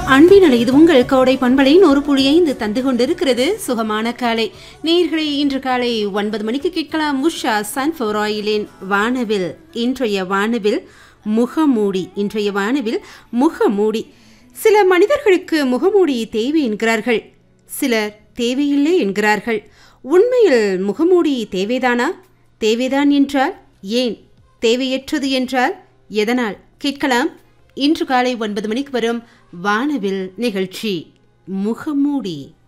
அன்பினலை இது உங்கள் கோடை பண்பலையின் ஒரு புள்ளி ஐந்து தந்து கொண்டிருக்கிறது சுகமான காலை நேர்களை இன்று காலை ஒன்பது மணிக்கு கேட்கலாம் உஷா சன்ஃபவர் ஆயிலின் வானவில் இன்றைய வானவில் முகமூடி இன்றைய வானவில் முகமூடி சில மனிதர்களுக்கு முகமூடி தேவை என்கிறார்கள் சிலர் தேவையில்லை என்கிறார்கள் உண்மையில் முகமூடி தேவைதானா தேவைதான் என்றால் ஏன் தேவையற்றது என்றால் எதனால் கேட்கலாம் இன்று காலை ஒன்பது மணிக்கு வரும் வானவில் நிகழ்ச்சி முகமூடி